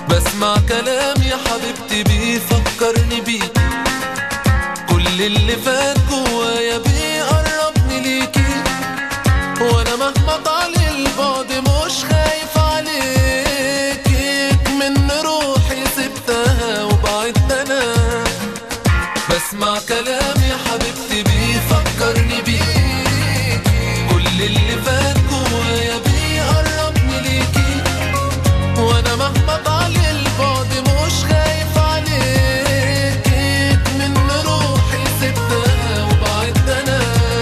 بسمع كلام يا حبيبتي بيفكرني بيك كل اللي فات جوايا بيقربني ليكي وانا مهما طال البعد مش خايف عليكي من روحي سبتها وبعدت انا بسمع كلام يا حبيبتي بيفكرني بيك كل اللي فات جوايا بيقربني ليكي وانا مهما طال البعد مش خايف عليكي من روحي سبتها وبعدت انا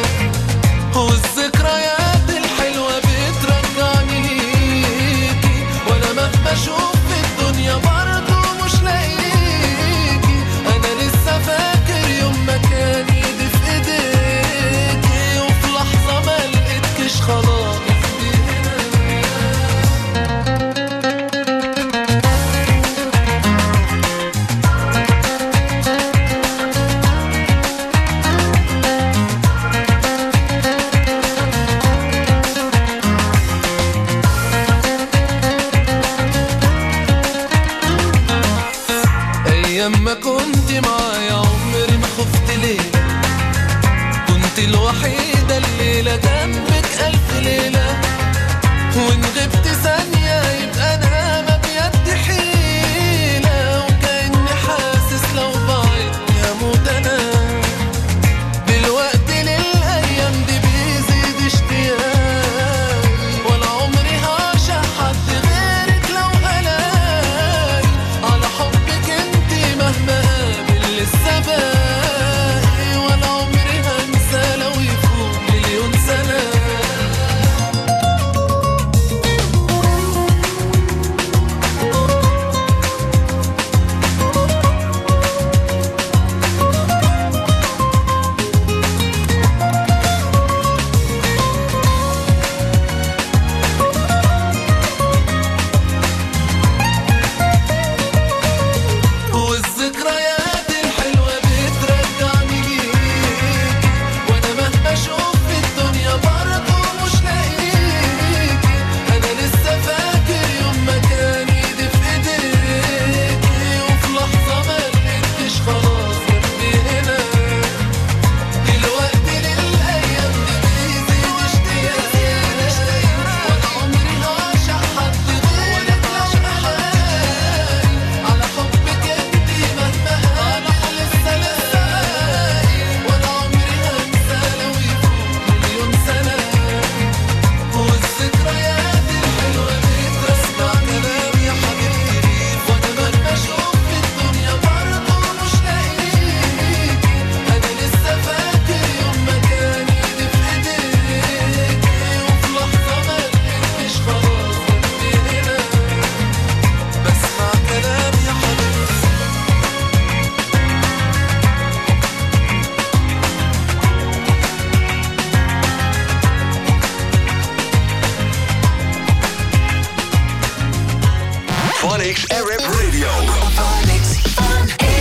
والذكريات الحلوة بترجعني ليكي وانا مهما اشوف في الدنيا برضه مش لاقيكي انا لسه فاكر يوم ما كان ايدي في ايديكي وفي لحظة ما لقيتكش خلاص ايام ما كنت معايا عمري ما خفت ليه كنت الوحيدة الليلة جنبك ألف ليلة وإن غبت ثانية يبقى أنا ما بيدي حيلة وكأني حاسس لو بعدت هموت أنا دلوقتي للأيام دي بيزيد اشتياقي ولا عمري هعشق حد غيرك لو هلاقي على حبك انتي مهما قابل لسه باقي ولا عمري هنسى لو يفوت مليون سنة والذكريات الحلوة بترجعني ليكي وانا مهما اشوف في الدنيا برضه مش لاقيكي انا لسه فاكر يوم ما كان ايدي في ايديكي وفي لحظة ما لقيتكش خلاص جنبي هنا دلوقتي للايام دي بيزيد اشتياقي وانا عمري هعشق حد غيرك لو هلاقي على حبك انتي مهما قابل لسه لاقي ولا عمري هنسى لو يفوت مليون سنة والذكريات الحلوة بترسمع كلام يا حبيبتي وانا مهما اشوف في الدنيا برضه مش لاقيكي انا لسه فاكر يوم ما كان ايدي في ايديكي وفي لحظة ما لقيتكش خلاص جنبي هنا بسمع كلام يا حبيبتي Phonics Arab Radio. Phonics Fun